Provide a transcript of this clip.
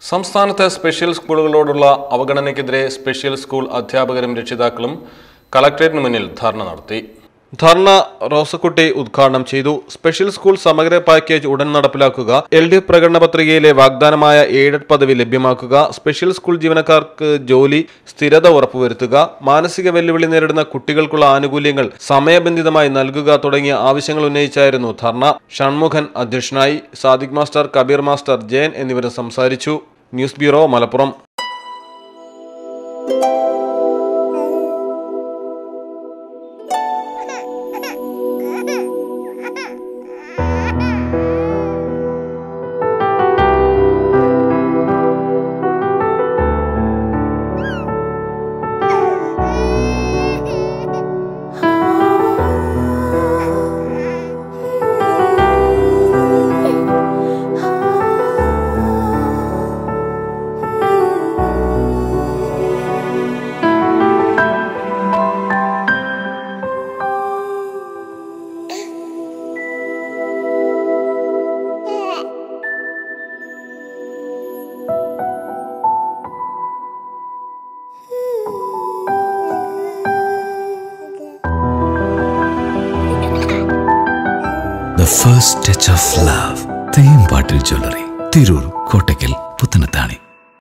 സംസ്ഥാനത്തെ സ്പെഷ്യൽ സ്കൂളുകളോടുള്ള അവഗണനയ്ക്കെതിരെ സ്പെഷ്യൽ സ്കൂൾ അധ്യാപകരും രക്ഷിതാക്കളും കളക്ടറേറ്റിന് മുന്നിൽ ധർണ നടത്തി ധർണ റോസക്കുട്ടി ഉദ്ഘാടനം ചെയ്തു സ്പെഷ്യൽ സ്കൂൾ സമഗ്ര പാക്കേജ് ഉടൻ നടപ്പിലാക്കുക എൽ ഡി എഫ് പ്രകടന പത്രികയിലെ വാഗ്ദാനമായ എയ്ഡഡ് പദവി ലഭ്യമാക്കുക സ്പെഷ്യൽ സ്കൂൾ ജീവനക്കാർക്ക് ജോലി സ്ഥിരത ഉറപ്പുവരുത്തുക മാനസിക വെല്ലുവിളി നേരിടുന്ന കുട്ടികൾക്കുള്ള ആനുകൂല്യങ്ങൾ സമയബന്ധിതമായി നൽകുക തുടങ്ങിയ ആവശ്യങ്ങൾ ഉന്നയിച്ചായിരുന്നു ധർണ ഷൺമുഖൻ അധ്യക്ഷനായി സാദിഖ് മാസ്റ്റർ കബീർ മാസ്റ്റർ ജയൻ എന്നിവർ സംസാരിച്ചു news bureau Malappuram The first touch of love. Thempattil jewellery Tirur Kottakkal Puthanathani